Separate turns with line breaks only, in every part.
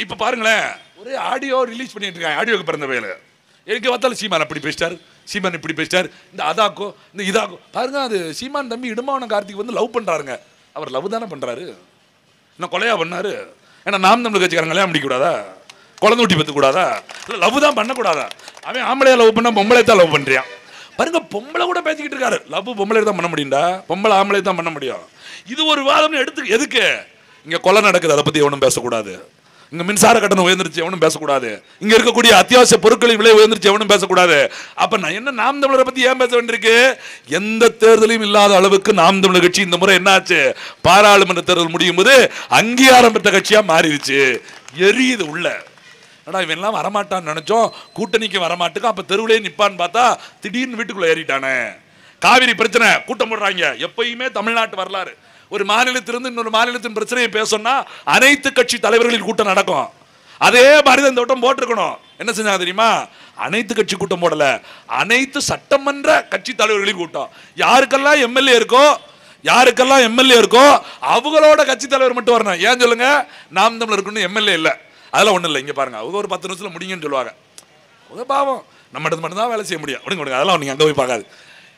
இப்ப பாருங்களேன் ஒரே ஆடியோ ரிலீஸ் பண்ணிட்டு இருக்காங்க ஆடியோக்கு பிறந்த வேலை எனக்கு பார்த்தாலும் சீமான் அப்படி பேசிட்டார் சீமான் இப்படி பேசிட்டார் இந்த அதாக்கோ இந்த இதாக்கோ பாருங்க அது சீமான் தம்பி இடுமாவன கார்த்திக் வந்து லவ் பண்றாருங்க அவர் லவ் தானே பண்றாரு என்ன கொலையா பண்ணாரு ஏன்னா நாம் தமிழ் கட்சிக்காரங்க கல்யாணம் பண்ணிக்க கூடாதா குழந்தை ஊட்டி பத்து கூடாதா இல்லை லவ் தான் பண்ணக்கூடாதா அவன் ஆம்பளையா லவ் பண்ணா பொம்பளை தான் லவ் பண்றியான் பாருங்க பொம்பளை கூட பேசிக்கிட்டு இருக்காரு லவ் பொம்பளை தான் பண்ண முடியும்டா பொம்பளை ஆம்பளை தான் பண்ண முடியும் இது ஒரு வாதம்னு எடுத்து எதுக்கு இங்க கொலை நடக்குது அதை பத்தி எவனும் பேசக்கூடாது இங்க மின்சார கட்டணம் உயர்ந்துருச்சு எவனும் பேசக்கூடாது இங்க இருக்கக்கூடிய அத்தியாவசிய பொருட்களின் விலை உயர்ந்துருச்சு எவனும் பேசக்கூடாது அப்ப நான் என்ன நாம் தமிழரை பத்தி ஏன் பேச வேண்டியிருக்கு எந்த தேர்தலையும் இல்லாத அளவுக்கு நாம் தமிழர் கட்சி இந்த முறை என்னாச்சு பாராளுமன்ற தேர்தல் முடியும் போது அங்கீகாரம் பெற்ற கட்சியா மாறிடுச்சு எரியுது உள்ள ஆனா இவன் எல்லாம் வரமாட்டான்னு நினைச்சோம் கூட்டணிக்கு வரமாட்டுக்கு அப்ப தெருவிலே நிப்பான்னு பார்த்தா திடீர்னு வீட்டுக்குள்ள ஏறிட்டானே காவிரி பிரச்சனை கூட்டம் போடுறாங்க எப்பயுமே தமிழ்நாட்டு வரலாறு ஒரு மாநிலத்திலிருந்து இன்னொரு மாநிலத்தின் பிரச்சனையை பேசணும்னா அனைத்து கட்சி தலைவர்களின் கூட்டம் நடக்கும் அதே மாதிரி தான் இந்த வட்டம் போட்டிருக்கணும் என்ன செஞ்சாங்க தெரியுமா அனைத்து கட்சி கூட்டம் போடல அனைத்து சட்டமன்ற கட்சி தலைவர்களின் கூட்டம் யாருக்கெல்லாம் எம்எல்ஏ இருக்கோ யாருக்கெல்லாம் எம்எல்ஏ இருக்கோ அவங்களோட கட்சி தலைவர் மட்டும் வரணும் ஏன் சொல்லுங்க நாம் தமிழர் இருக்குன்னு எம்எல்ஏ இல்லை அதெல்லாம் ஒன்றும் இல்லை இங்கே பாருங்க அவங்க ஒரு பத்து நிமிஷத்தில் முடியுங்கன்னு சொல்லுவாங்க அது பாவம் நம்ம இடத்துல மட்டும் தான் வேலை செய்ய முடியும் விடுங்க விடுங்க அதெல்லாம் நீங்கள் அங்கே போய் பார்க்காது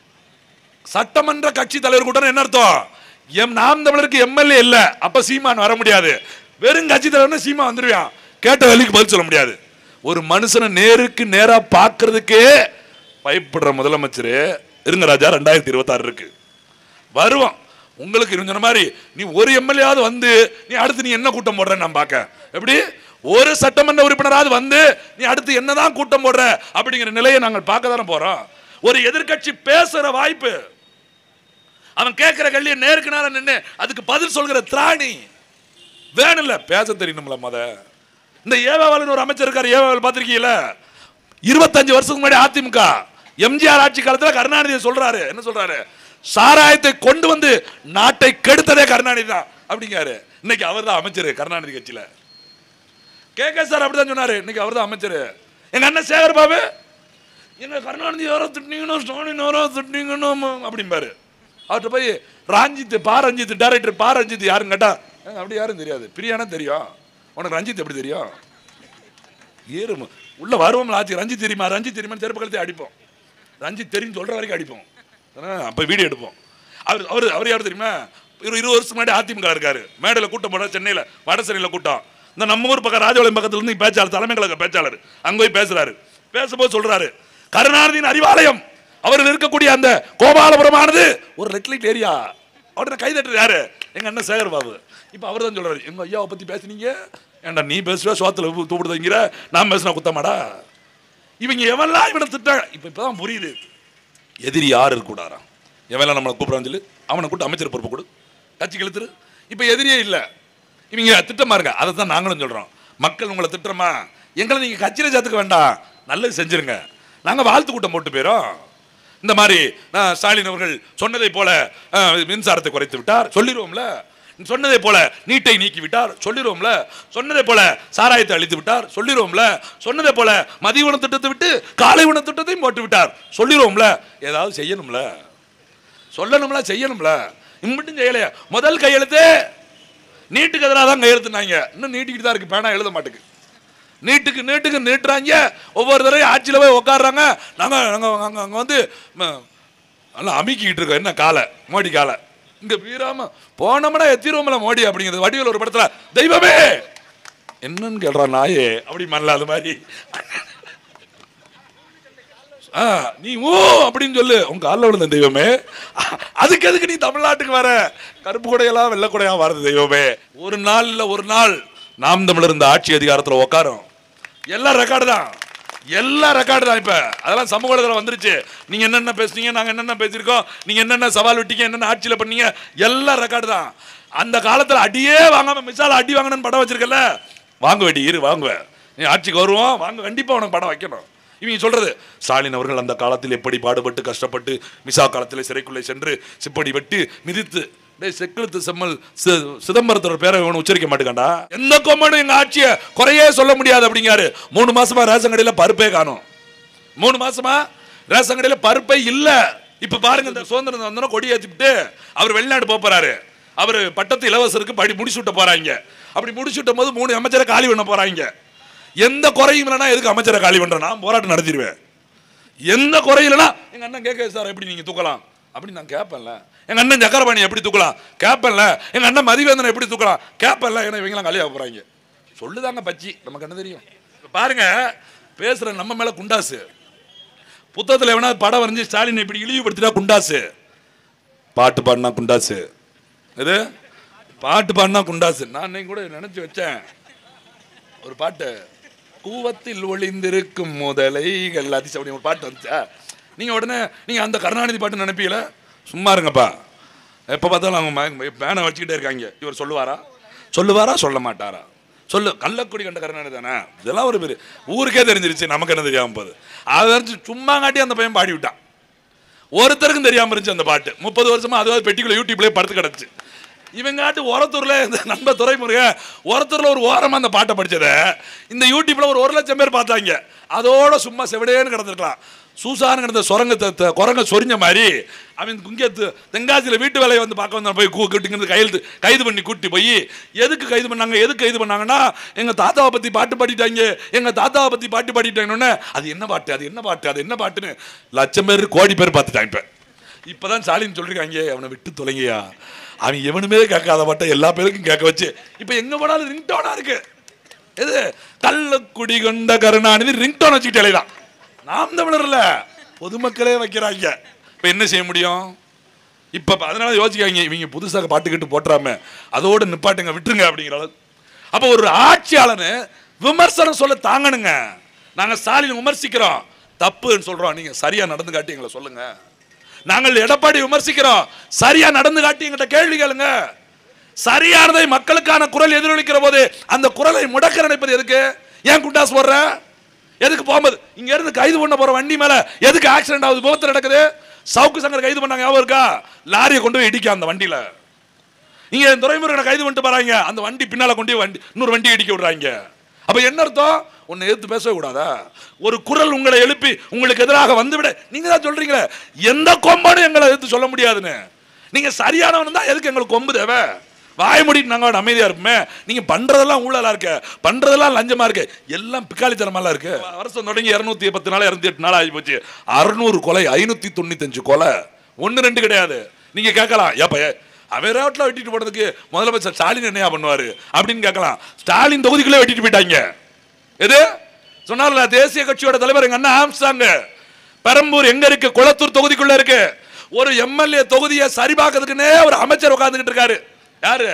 சட்டமன்ற கட்சி தலைவர் கூட்டம் என்ன அர்த்தம் எம் நாம் தமிழருக்கு எம்எல்ஏ இல்ல அப்ப சீமான் வர முடியாது வெறும் கட்சி தலைவர்னு சீமா வந்துருவான் கேட்ட வேலைக்கு பதில் சொல்ல முடியாது ஒரு மனுஷனை நேருக்கு நேரா பார்க்கிறதுக்கே பயப்படுற முதலமைச்சர் இருங்க ராஜா ரெண்டாயிரத்தி இருபத்தாறு இருக்கு வருவோம் உங்களுக்கு இவன் சொன்ன மாதிரி நீ ஒரு எம்எல்ஏயாவது வந்து நீ அடுத்து நீ என்ன கூட்டம் போடுற நான் பார்க்க எப்படி ஒரு சட்டமன்ற உறுப்பினராவது வந்து நீ அடுத்து என்னதான் கூட்டம் போடுற அப்படிங்கிற நிலையை நாங்கள் பார்க்க தானே போறோம் ஒரு எதிர்க்கட்சி பேசுற வாய்ப்பு அவன் கேட்கிற கேள்வியை நேருக்கு நேரம் நின்று அதுக்கு பதில் சொல்கிற திராணி வேணும்ல பேச தெரியணும்ல மத இந்த ஏவாவலன் ஒரு அமைச்சர் இருக்காரு ஏவாவல் பார்த்திருக்கீங்களா இருபத்தஞ்சு வருஷத்துக்கு முன்னாடி அதிமுக எம்ஜிஆர் ஆட்சி காலத்துல கருணாநிதி சொல்றாரு என்ன சொல்றாரு சாராயத்தை கொண்டு வந்து நாட்டை கெடுத்ததே கருணாநிதி தான் அப்படிங்காரு இன்னைக்கு அவர் தான் அமைச்சர் கருணாநிதி கட்சியில கே கே சார் அப்படிதான் சொன்னாரு இன்னைக்கு அவர் தான் அமைச்சர் எங்க அண்ணன் சேகர் பாபு எங்க கருணாநிதி யாரோ திட்டினீங்கன்னு ஸ்டாலின் யாரோ திட்டினீங்கன்னு அப்படிம்பாரு அவர்கிட்ட போய் ராஞ்சித் பா ரஞ்சித் டைரக்டர் பா ரஞ்சித் யாருன்னு கேட்டா "ஏங்க, அப்படி யாரும் தெரியாது பிரியானா தெரியும் உனக்கு ரஞ்சித் எப்படி தெரியும் ஏறும் உள்ள வருவோம்ல ஆச்சு ரஞ்சித் தெரியுமா ரஞ்சித் தெரியுமா செருப்பு கழுத்தை அடிப்போம் ரஞ்சித் தெரியும் சொல்ற வரைக்கும் அடிப்போம் ஆனா, அப்ப வீடியோ எடுப்போம் அவர் அவர் அவர் யார் தெரியுமா ஒரு இருபது வருஷத்துக்கு முன்னாடி அதிமுக இருக்காரு மேடையில் கூட்டம் போட சென்னையில் வட சென்னையில் கூட்டம் இந்த நம்ம ஊர் பக்கம் ராஜபாளையம் பக்கத்துல இருந்து பேச்சாளர் தலைமை கழக பேச்சாளர் அங்க போய் பேசுறாரு பேசும்போது சொல்றாரு கருணாநிதியின் அறிவாலயம் அவர்கள் இருக்கக்கூடிய அந்த கோபாலபுரமானது ஒரு ரெட் லைட் ஏரியா உடனே கை தட்டுறது யாரு எங்க அண்ணன் சேகர் பாபு இப்போ அவர் தான் சொல்றாரு எங்க ஐயாவை பத்தி பேசுனீங்க ஏன்டா நீ பேசுவ சோத்துல தூப்பிடுதங்கிற நான் பேசுனா குத்தமாடா இவங்க எவன்லாம் இவனை திட்டாங்க இப்போ இப்பதான் புரியுது எதிரி யார் இருக்கக்கூடாராம் எவன்லாம் நம்மளை கூப்பிடான்னு சொல்லி அவனை கூப்பிட்டு அமைச்சர் பொறுப்பு கொடு கட்சி கழுத்துரு இப்போ எதிரியே இல்லை இவங்க திட்டமா இருக்க அதை தான் நாங்களும் சொல்றோம் மக்கள் உங்களை திட்டுறோமா எங்களை நீங்க கட்சியில சேர்த்துக்க வேண்டாம் நல்லது செஞ்சிருங்க நாங்க வாழ்த்து கூட்டம் போட்டு போயிரோம் இந்த மாதிரி நான் ஸ்டாலின் அவர்கள் சொன்னதை போல அஹ், மின்சாரத்தை குறைத்து விட்டார் சொல்லிடுவோம்ல சொன்னதை போல நீட்டை நீக்கி விட்டார் சொல்லிடுவோம்ல சொன்னதை போல சாராயத்தை அழித்து விட்டார் சொல்லிடுவோம்ல சொன்னதை போல மதிய உணவு திட்டத்தை விட்டு காலை உணவு திட்டத்தையும் போட்டு விட்டார் சொல்லிடுவோம்ல ஏதாவது செய்யணும்ல சொல்லணும்ல செய்யணும்ல இம்மட்டும் செய்யலையா முதல் கையெழுத்து நீட்டுக்கு எதிராக தான் கையெழுத்துனாங்க இன்னும் நீட்டிக்கிட்டு தான் இருக்கு பேனா எழுத மாட்டுக்கு நீட்டுக்கு நீட்டுக்கு நீட்டுறாங்க ஒவ்வொரு தடவையும் ஆட்சியில் போய் உட்காடுறாங்க நாங்கள் நாங்கள் அங்கே அங்கே வந்து ம, நல்லா அமுக்கிக்கிட்டு இருக்கோம் என்ன காலை மோடி காலை இங்கே வீராம போனோம்னா எத்திருவோம்ல மோடி அப்படிங்கிறது வடிவில் ஒரு படத்தில் தெய்வமே என்னன்னு கேள்றான் நாயே அப்படி மல்ல அது மாதிரி ஆ, நீ ஓ அப்படின்னு சொல்லு உங்க காலில் விழுந்த தெய்வமே அதுக்கு எதுக்கு நீ தமிழ்நாட்டுக்கு வர கருப்பு கொடையெல்லாம் வெள்ளை கொடையா வரது தெய்வமே ஒரு நாள் இல்ல ஒரு நாள் நாம் தமிழர் இந்த ஆட்சி அதிகாரத்துல உட்காரும் எல்லாம் ரெக்கார்டு தான் எல்லாம் ரெக்கார்டு தான் இப்ப அதெல்லாம் சமூக வலைதளம் வந்துருச்சு நீங்க என்னென்ன பேசுனீங்க நாங்க என்னென்ன பேசியிருக்கோம் நீங்க என்னென்ன சவால் விட்டீங்க என்னென்ன ஆட்சியில பண்ணீங்க எல்லாம் ரெக்கார்டு தான் அந்த காலத்துல அடியே வாங்காம மிசால அடி வாங்கணும்னு படம் வச்சிருக்கல வாங்க வேண்டி இரு வாங்குவேன் நீ ஆட்சிக்கு வருவோம் வாங்க கண்டிப்பா உனக்கு படம் வைக்கணும் இவங்க சொல்றது ஸ்டாலின் அவர்கள் அந்த காலத்தில் எப்படி பாடுபட்டு கஷ்டப்பட்டு மிசா காலத்தில் சிறைக்குள்ளே சென்று சிப்படி வெட்டி மிதித்து டேய் செக்கிழுத்து செம்மல் சி- சிதம்பரத்தோட பேரை இவனு உச்சரிக்க மாட்டேங்காண்டா எந்த கொம்மனும் எங்க ஆட்சியை குறையே சொல்ல முடியாது அப்படிங்காரு மூணு மாசமா ரேஷன் கடையில பருப்பே காணும் மூணு மாசமா ரேஷன் கடையில பருப்பே இல்ல இப்ப பாருங்க இந்த சுதந்திரம் வந்தோன்னா கொடி ஏத்திட்டு அவர் வெளிநாடு போப் போறாரு அவர் பட்டத்து இளவரசருக்கு படி முடிச்சு விட்ட போறாங்க அப்படி முடிச்சுட்டும் போது மூணு அமைச்சரை காலி பண்ண போறாங்க எந்த குறையும் இல்லைன்னா எதுக்கு அமைச்சரை காலி பண்றேன் நான் போராட்டம் நடத்திடுவேன் எந்த குறையிலனா எங்க அண்ணன் கேட்க சார் எப்படி நீங்க தூக்கலாம் அப்படி நான் கேட்பேன்ல எங்க அண்ணன் சக்கரபாணி எப்படி தூக்கலாம் கேட்பேன்ல எங்க அண்ணன் மதிவேந்தனை எப்படி தூக்கலாம் கேட்பேன்ல ஏன்னா இவங்கெல்லாம் காலியாக போறாங்க சொல்லுதாங்க பச்சி நமக்கு என்ன தெரியும் இப்ப பாருங்க பேசுற நம்ம மேல குண்டாசு புத்தகத்தில் எவனா படம் வரைஞ்சி ஸ்டாலின் இப்படி இழிவுபடுத்தினா குண்டாசு பாட்டு பாடினா குண்டாசு இது பாட்டு பாடினா குண்டாசு நான் இன்னைக்கு கூட நினைச்சு வச்சேன் ஒரு பாட்டு கூவத்தில் ஒளிந்திருக்கும் முதலைகள் அதிசவனி ஒரு பாட்டு வந்துச்சா நீங்க உடனே நீங்க அந்த கருணாநிதி பாட்டு நினைப்பீங்களா சும்மா இருங்கப்பா எப்போ பார்த்தாலும் அவங்க ம- பேனை வச்சுக்கிட்டே இருக்காங்க இவர் சொல்லுவாரா சொல்லுவாரா சொல்ல மாட்டாரா சொல்லு கள்ளக்குடி கண்ட கருணாநிதி தானே இதெல்லாம் ஒரு பேர் ஊருக்கே தெரிஞ்சிருச்சு நமக்கு என்ன தெரியாம போகுது அதை வச்சு சும்மா காட்டி அந்த பையன் பாடி விட்டான் ஒருத்தருக்கும் தெரியாம இருந்துச்சு அந்த பாட்டு முப்பது வருஷமா அதுவாது பெட்டிக்குள்ள யூடியூப்லயே படுத்து கிடச்சு இவங்காட்டு ஒரத்தூர்ல இந்த நண்பர் துறைமுருகன் ஒரத்தூர்ல ஒரு ஓரமா அந்த பாட்டை படிச்சத இந்த யூடியூப்ல ஒரு ஒரு லட்சம் பேர் பார்த்தாங்க அதோட சும்மா செவடேன்னு கிடந்திருக்கலாம் சூசான்னு கிடந்த சுரங்கத்தை த- குரங்க சொரிஞ்ச மாதிரி அவன் இங்கே தென்காசியில் வீட்டு வேலையை வந்து பார்க்க வந்தான் போய் கூ கிட்டுங்கிறது கையெழுத்து கைது பண்ணி கூட்டி போய் எதுக்கு கைது பண்ணாங்க எதுக்கு கைது பண்ணாங்கன்னா எங்க தாத்தாவை பத்தி பாட்டு பாடிட்டாங்க எங்க தாத்தாவை பத்தி பாட்டு பாடிட்டாங்கன்னு அது என்ன பாட்டு அது என்ன பாட்டு அது என்ன பாட்டுன்னு லட்சம் பேர் கோடி பேர் பார்த்துட்டாங்க இப்ப இப்பதான் ஸ்டாலின் சொல்லிருக்காங்க அவனை விட்டு தொலைங்கயா அவன் எவனுமே கேட்காத பாட்டை எல்லா பேருக்கும் கேட்க வச்சு இப்ப எங்க போனாலும் ரிங்டோனா இருக்கு எது கள்ளக்குடி கொண்ட கருணாநிதி ரிங்டோன் வச்சுக்கிட்டு அலையலாம் நாம் தமிழர்ல பொதுமக்களே வைக்கிறாங்க இப்ப என்ன செய்ய முடியும் இப்ப அதனால யோசிக்காங்க இவங்க புதுசாக பாட்டுக்கிட்டு போட்டுறாம அதோட நிப்பாட்டுங்க விட்டுருங்க அப்படிங்கிற அளவு அப்ப ஒரு ஆட்சியாளனு விமர்சனம் சொல்ல தாங்கணுங்க நாங்க ஸ்டாலின் விமர்சிக்கிறோம் தப்புன்னு சொல்றோம் நீங்க சரியா நடந்து காட்டி எங்களை சொல்லுங்க நாங்கள் எடப்பாடி விமர்சிக்கிறோம் சரியா நடந்து காட்டி எங்கிட்ட கேள்வி கேளுங்க சரியானதை மக்களுக்கான குரல் எதிரொலிக்கிற போது அந்த குரலை முடக்க நினைப்பது எதுக்கு ஏன் குண்டாஸ் போடுற எதுக்கு போகும்போது இங்க இருந்து கைது பண்ண போற வண்டி மேல எதுக்கு ஆக்சிடென்ட் ஆகுது விபத்து நடக்குது சவுக்கு சங்கர் கைது பண்ணாங்க ஞாபகம் இருக்கா லாரியை கொண்டு போய் இடிக்க அந்த வண்டியில இங்க துறைமுருகனை கைது பண்ணிட்டு போறாங்க அந்த வண்டி பின்னால கொண்டு போய் வண்டி இன்னொரு வண்டி இடிக்க விடுறாங்க அப்ப என்ன அர்த்தம் உன்னை எதிர்த்து பேசவே கூடாதா ஒரு குரல் உங்களை எழுப்பி உங்களுக்கு எதிராக வந்துவிட நீங்க தான் சொல்றீங்களே எந்த கொம்பனும் எங்களை எதிர்த்து சொல்ல முடியாதுன்னு நீங்க சரியானவன் தான் எதுக்கு எங்களுக்கு கொம்பு தேவை வாய மூடிட்டு நாங்க அமைதியா இருப்போமே நீங்க பண்றதெல்லாம் ஊழலா இருக்கு பண்றதெல்லாம் லஞ்சமா இருக்கு எல்லாம் பிக்காளித்தனமாலாம் இருக்கு வருஷம் தொடங்கி இருநூத்தி பத்து நாள் இருநூத்தி எட்டு நாள் ஆகி போச்சு அறுநூறு கொலை ஐநூத்தி தொண்ணூத்தஞ்சு கொலை ஒன்னு ரெண்டு கிடையாது நீங்க கேட்கலாம் ஏப்பா அவன் ரோட்ல வெட்டிட்டு போனதுக்கு முதலமைச்சர் ஸ்டாலின் என்னையா பண்ணுவாரு அப்படின்னு கேட்கலாம் ஸ்டாலின் தொகுதிக்குள்ளே வெட்டிட்டு போயிட்டாங்க எது சொன்னார்ல தேசிய கட்சியோட தலைவர் எங்க அண்ணா ஆம்ஸ்டாங்க பெரம்பூர் எங்க இருக்கு குளத்தூர் தொகுதிக்குள்ள இருக்கு ஒரு எம்எல்ஏ தொகுதியை சரிபார்க்கறதுக்குன்னே ஒரு அமைச்சர் உட்கார்ந்துகிட்டு இருக்காரு யாரு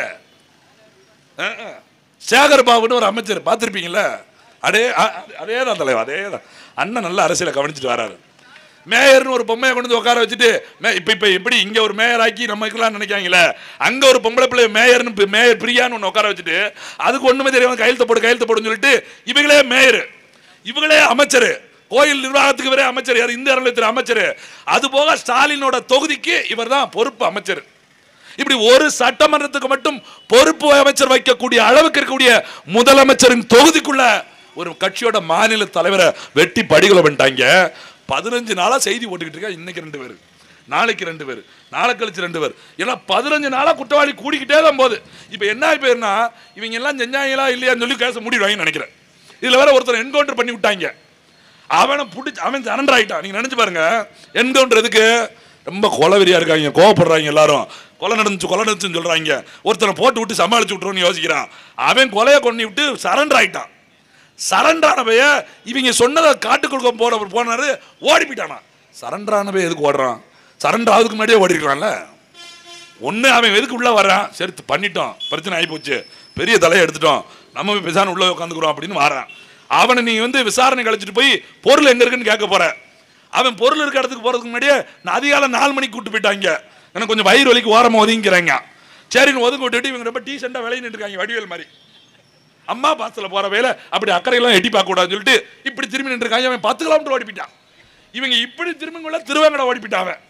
அஹ், அஹ். சேகர் பாபுன்னு ஒரு அமைச்சர் பார்த்துருப்பீங்கல்ல அதே அ- அதே தான் தலைவர் அதே தான் அண்ணன் நல்ல அரசியலை கவனிச்சுட்டு வராரு மேயர்னு ஒரு பொம்மையை கொண்டு வந்து உட்கார வச்சுட்டு மே இப்போ இப்போ எப்படி இங்கே ஒரு மேயர் ஆக்கி நம்ம இருக்கலாம் நினைக்காங்களே அங்கே ஒரு பொம்பளை பிள்ளை மேயர்னு பி- மேயர் பிரியான்னு ஒன்று உட்கார வச்சுட்டு அதுக்கு ஒன்றுமே தெரியாம கையெழுத்து போடு கையெழுத்து போடுன்னு சொல்லிட்டு இவங்களே மேயர் இவங்களே அமைச்சர் கோயில் நிர்வாகத்துக்கு வேற அமைச்சர் யார் இந்து அறநிலையத்துறை அமைச்சர் அது போக ஸ்டாலினோட தொகுதிக்கு இவர் தான் பொறுப்பு அமைச்சர் இப்படி ஒரு சட்டமன்றத்துக்கு மட்டும் பொறுப்பு அமைச்சர் வைக்கக்கூடிய அளவுக்கு இருக்கக்கூடிய முதலமைச்சரின் தொகுதிக்குள்ள ஒரு கட்சியோட மாநில தலைவரை வெட்டி படுகொலை பண்ணிட்டாங்க பதினஞ்சு நாளா செய்தி போட்டுக்கிட்டு இருக்கா இன்னைக்கு ரெண்டு பேர் நாளைக்கு ரெண்டு பேர் நாளை கழிச்சு ரெண்டு பேர் ஏன்னா பதினஞ்சு நாளா குற்றவாளி கூடிக்கிட்டே தான் போகுது இப்போ என்ன பேர்னா இவங்க எல்லாம் செஞ்சாங்களா இல்லையான்னு சொல்லி கேச முடிவாங்கன்னு நினைக்கிறேன் இதுல வேற ஒருத்தர் என்கவுண்டர் பண்ணி விட்டாங்க அவனை பிடிச்சி அவன் சரண்டர் ஆயிட்டான் நீங்க நினைச்சு பாருங்க என்கவுண்டர் எதுக்கு ரொம்ப கொலவெறியா இருக்காங்க கோவப்படுறாங்க எல்லாரும் கொலை நடந்துச்சு கொலை நடந்துச்சுன்னு சொல்றாங்க ஒருத்தனை போட்டு விட்டு சமாளிச்சு விட்டுருன்னு யோசிக்கிறான் அவன் கொலையை கொண்டு விட்டு சரண்டர் ஆயிட்டான் சரண்டரானவைய இவங்க சொன்னதை காட்டுக்குள்ள போன போனாரு ஓடி போயிட்டானா சரண்டரானவை எதுக்கு ஓடுறான் சரண்டர் ஆகுதுக்கு முன்னாடியே ஓடி இருக்கலாம்ல ஒண்ணு அவன் எதுக்கு உள்ள வர்றான் சரி பண்ணிட்டோம் பிரச்சனை ஆகி போச்சு பெரிய தலையை எடுத்துட்டோம் நம்ம போய் பிசான உள்ள உட்காந்துக்கிறோம் அப்படின்னு வரான் அவனை நீ வந்து விசாரணை கழிச்சிட்டு போய் பொருள் எங்க இருக்குன்னு கேட்க போற அவன் பொருள் இருக்க இடத்துக்கு போறதுக்கு முன்னாடியே நான் அதிகாலை நாலு மணிக்கு கூட்டு போயிட்டாங்க எனக்கு கொஞ்சம் வயிறு வலிக்கு ஓரமா ஒதுங்கிறாங்க சரின்னு ஒதுங்க விட்டுட்டு இவங்க ரொம்ப டீசெண்டா விளையிட்டு இருக்காங்க வடிவேல் மாதிரி அம்மா பாசத்துல போற வேலை அப்படி அக்கறையெல்லாம் எட்டி பார்க்க கூடாதுன்னு சொல்லிட்டு இப்படி திரும்பி நின்று இருக்காங்க அவன் பத்து கிலோமீட்டர் ஓடி போயிட்டான் இவங்க இப்படி திரும்பிங்குள்ள திருவேங்கட ஓடி போயிட்டான் அவன்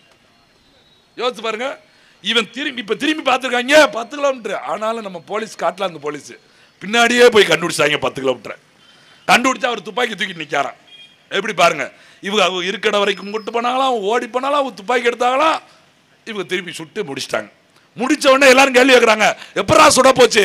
யோசிச்சு பாருங்க இவன் திரும்பி இப்ப திரும்பி பார்த்துருக்காங்க பத்து கிலோமீட்டர் ஆனாலும் நம்ம போலீஸ் காட்டல அந்த போலீஸ் பின்னாடியே போய் கண்டுபிடிச்சாங்க பத்து கிலோமீட்டர் கண்டுபிடிச்சா அவர் துப்பாக்கி தூக்கி நிற்காராம் எப்படி பாருங்க இவங்க அவங்க இருக்கிற வரைக்கும் கூட்டு போனாங்களாம் ஓடி போனாலும் அவங்க துப்பாக்கி எடுத்தாங்களாம் இவங்க திருப்பி சுட்டு முடிச்சிட்டாங்க முடிச்ச உடனே எல்லாரும் கேள்வி கேட்குறாங்க எப்பரா சுட போச்சு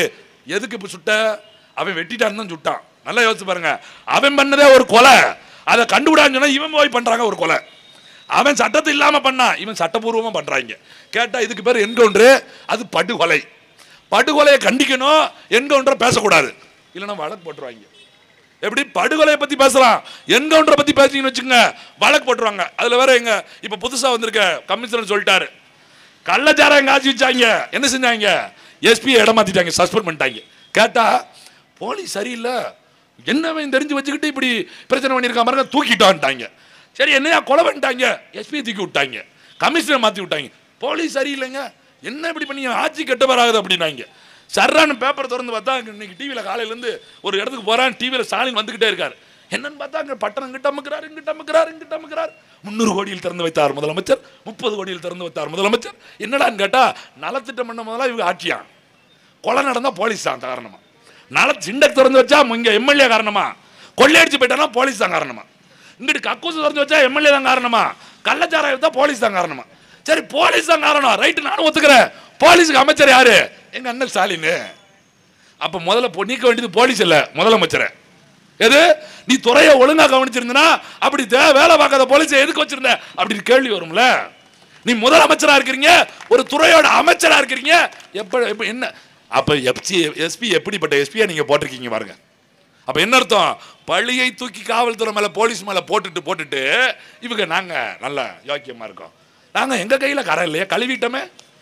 எதுக்கு இப்போ சுட்ட அவன் வெட்டிட்டான்னு தான் சுட்டான் நல்லா யோசிச்சு பாருங்க அவன் பண்ணதே ஒரு கொலை அதை கண்டுவிடான்னு சொன்னா இவன் போய் பண்றாங்க ஒரு கொலை அவன் சட்டத்தை இல்லாம பண்ணான் இவன் சட்டபூர்வமா பண்றாங்க கேட்டா இதுக்கு பேர் என்கவுண்டர் அது படுகொலை படுகொலையை கண்டிக்கணும் என்கவுண்டர் பேசக்கூடாது இல்லைன்னா வழக்கு போட்டுருவாங்க எப்படி படுகொலையை பத்தி பேசலாம் என்கவுண்டரை பத்தி பேசிங்கன்னு வச்சுங்க வழக்கு போட்டுருவாங்க அதுல வேற எங்க இப்ப புதுசா வந்திருக்க கமிஷனர் சொல்லிட்டாரு கள்ளச்சாராயம் காய்ச்சி வச்சாங்க என்ன செஞ்சாங்க எஸ்பி இடம் மாத்திட்டாங்க சஸ்பெண்ட் பண்ணிட்டாங்க கேட்டா போலீஸ் சரியில்லை என்னவன் தெரிஞ்சு வச்சுக்கிட்டு இப்படி பிரச்சனை பண்ணியிருக்கா பாருங்க தூக்கிட்டான்ட்டாங்க சரி என்னையா கொலை பண்ணிட்டாங்க எஸ்பி தூக்கி விட்டாங்க கமிஷனர் மாத்தி விட்டாங்க போலீஸ் சரியில்லைங்க என்ன இப்படி பண்ணீங்க ஆட்சி கெட்டவராகுது அப்படின்னாங்க சர்றான்னு பேப்பர் திறந்து பார்த்தா இன்னைக்கு டிவியில் காலையிலேருந்து ஒரு இடத்துக்கு போகிறான் டிவியில் ஸ்டாலின் வந்துக்கிட்டே இருக்கார் என்னன்னு பார்த்தா அங்கே பட்டணம் கிட்ட அமுக்கிறார் இங்கிட்ட அமுக்கிறார் இங்கிட்ட அமுக்கிறார் முந்நூறு கோடியில் திறந்து வைத்தார் முதலமைச்சர் முப்பது கோடியில் திறந்து வைத்தார் முதலமைச்சர் என்னடான்னு கேட்டால் நலத்திட்டம் பண்ண முதல்ல இவங்க ஆட்சியா கொலை நடந்தா போலீஸ் தான் காரணமா நல சிண்டக் திறந்து வச்சா இங்க எம்எல்ஏ காரணமா கொள்ளையடிச்சு போயிட்டானா போலீஸ் தான் காரணமா இங்கிட்டு கக்கூசு திறந்து வச்சா எம்எல்ஏ தான் காரணமா கள்ளச்சாராயம் எடுத்தா போலீஸ் தான் காரணமா சரி போலீஸ் தான் காரணம் ரைட்டு நானும் ஒத்துக்கிறேன் போலீஸுக்கு அமைச்சர் யாரு எங்க அண்ணன் ஸ்டாலின் அப்ப முதல்ல பொ- நீக்க வேண்டியது போலீஸ் இல்ல முதலமைச்சரை எது நீ துறையை ஒழுங்கா கவனிச்சிருந்தனா அப்படி தே- வேலை பார்க்காத போலீஸை எதுக்கு வச்சிருந்த அப்படின்னு கேள்வி வரும்ல நீ முதலமைச்சரா இருக்கிறீங்க ஒரு துறையோட அமைச்சரா இருக்கிறீங்க எப்ப எப்ப என்ன அப்ப எஸ்பி எஸ்பி எப்படிப்பட்ட எஸ்பியா நீங்க போட்டிருக்கீங்க பாருங்க அப்ப என்ன அர்த்தம் பழியை தூக்கி காவல்துறை மேல போலீஸ் மேல போட்டுட்டு போட்டுட்டு இவங்க நாங்க நல்ல யோக்கியமா இருக்கோம் நாங்க எங்க கையில கரை இல்லையா கழுவிட்டோமே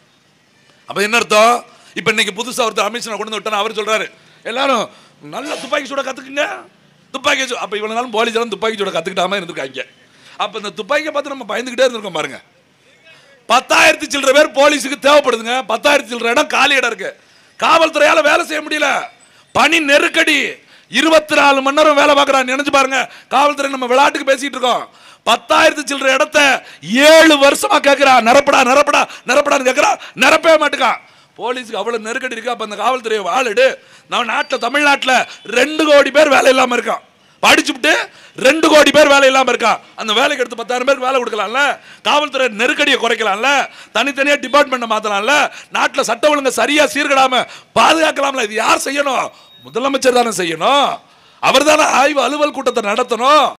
அப்ப என்ன அர்த்தம் இப்ப இன்னைக்கு புதுசா ஒருத்தர் அமித்ஷா கொண்டு வந்து விட்டாரு அவர் சொல்றாரு எல்லாரும் நல்ல துப்பாக்கி சூட கத்துக்குங்க துப்பாக்கி சூ அப்ப இவ்வளவு நாளும் போலீஸ் எல்லாம் துப்பாக்கி சூட கத்துக்கிட்டாம இருந்திருக்காங்க அப்ப இந்த துப்பாக்கியை பார்த்து நம்ம பயந்துகிட்டே இருந்திருக்கோம் பாருங்க பத்தாயிரத்தி சில்லற பேர் போலீஸுக்கு தேவைப்படுதுங்க பத்தாயிரத்தி சில்லற இடம் காலி இடம் இருக்கு காவல்துறையால வேலை செய்ய முடியல பணி நெருக்கடி இருபத்தி நாலு மணி நேரம் வேலை பார்க்கறான் நினைச்சு பாருங்க காவல்துறை நம்ம விளையாட்டுக்கு பேசிட்டு இருக்கோம் பத்தாயிரத்தி சில்லற இடத்த ஏழு வருஷமா கேட்கிறான் நிரப்படா நிரப்படா நிரப்படான்னு கேட்கிறான் நிரப்பவே மாட்டுக்கான் போலீஸுக்கு அவ்வளவு நெருக்கடி இருக்கு அப்ப அந்த காவல்துறையை வாழிடு நம்ம நாட்டில் தமிழ்நாட்டில் ரெண்டு கோடி பேர் வேலை இல்லாம இருக்கான் படிச்சுட்டு ரெண்டு கோடி பேர் வேலை இல்லாம இருக்கான் அந்த வேலைக்கு எடுத்து பத்தாயிரம் பேருக்கு வேலை கொடுக்கலாம்ல காவல்துறை நெருக்கடியை குறைக்கலாம்ல தனித்தனியா டிபார்ட்மெண்ட் மாத்தலாம்ல நாட்டில் சட்ட ஒழுங்கை சரியா சீர்கிடாம பாதுகாக்கலாம்ல இது யார் செய்யணும் முதலமைச்சர் தானே செய்யணும் அவர் தானே ஆய்வு அலுவல் கூட்டத்தை நடத்தணும்